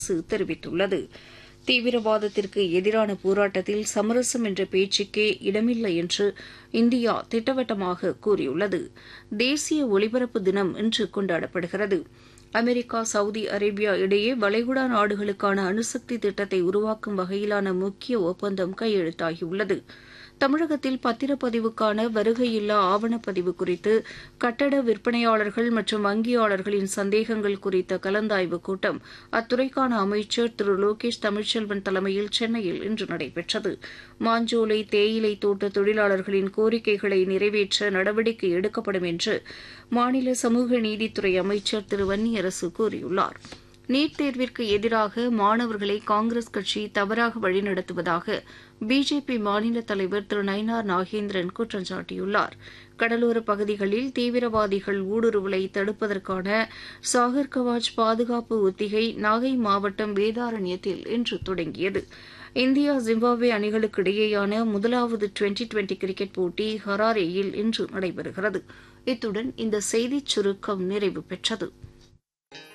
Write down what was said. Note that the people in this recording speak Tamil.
அரசு தெரிவித்துள்ளது தீவிரவாதத்திற்கு எதிரான போராட்டத்தில் சமரசம் என்ற பேச்சுக்கே இடமில்லை என்று இந்தியா திட்டவட்டமாக கூறியுள்ளது தேசிய ஒலிபரப்பு தினம் இன்று கொண்டாடப்படுகிறது அமெரிக்கா சவுதி அரேபியா இடையே வளைகுடா நாடுகளுக்கான அணுசக்தி திட்டத்தை உருவாக்கும் வகையிலான முக்கிய ஒப்பந்தம் கையெழுத்தாகியுள்ளது தமிழகத்தில் பத்திரப்பதிவுக்கான வருகையில்லா ஆவணப்பதிவு குறித்து கட்டட விற்பனையாளர்கள் மற்றும் வங்கியாளர்களின் சந்தேகங்கள் குறித்த கலந்தாய்வுக் கூட்டம் அத்துறைக்கான அமைச்சர் திரு லோகேஷ் தமிழ்ச்செல்வன் தலைமையில் சென்னையில் இன்று நடைபெற்றது மாஞ்சோலை தேயிலை தோட்ட தொழிலாளர்களின் கோரிக்கைகளை நிறைவேற்ற நடவடிக்கை எடுக்கப்படும் என்று மாநில சமூக நீதித்துறை அமைச்சர் திரு வன்னியரசு கூறியுள்ளார் நீட் தேர்விற்கு எதிராக மாணவர்களை காங்கிரஸ் கட்சி தவறாக வழிநடத்துவதாக பிஜேபி மாநில தலைவர் திரு நயினார் நாகேந்திரன் குற்றம் சாட்டியுள்ளார் கடலோர பகுதிகளில் தீவிரவாதிகள் ஊடுருவலை தடுப்பதற்கான சாகர் கவாஜ் பாதுகாப்பு ஒத்திகை நாகை மாவட்டம் வேதாரண்யத்தில் இன்று தொடங்கியது இந்தியா ஜிம்பாப்வே அணிகளுக்கு இடையேயான முதலாவது டுவெண்டி டுவெண்டி கிரிக்கெட் போட்டி ஹராரேயில் இன்று நடைபெறுகிறது இத்துடன் இந்த செய்திச் சுருக்கம் நிறைவு பெற்றது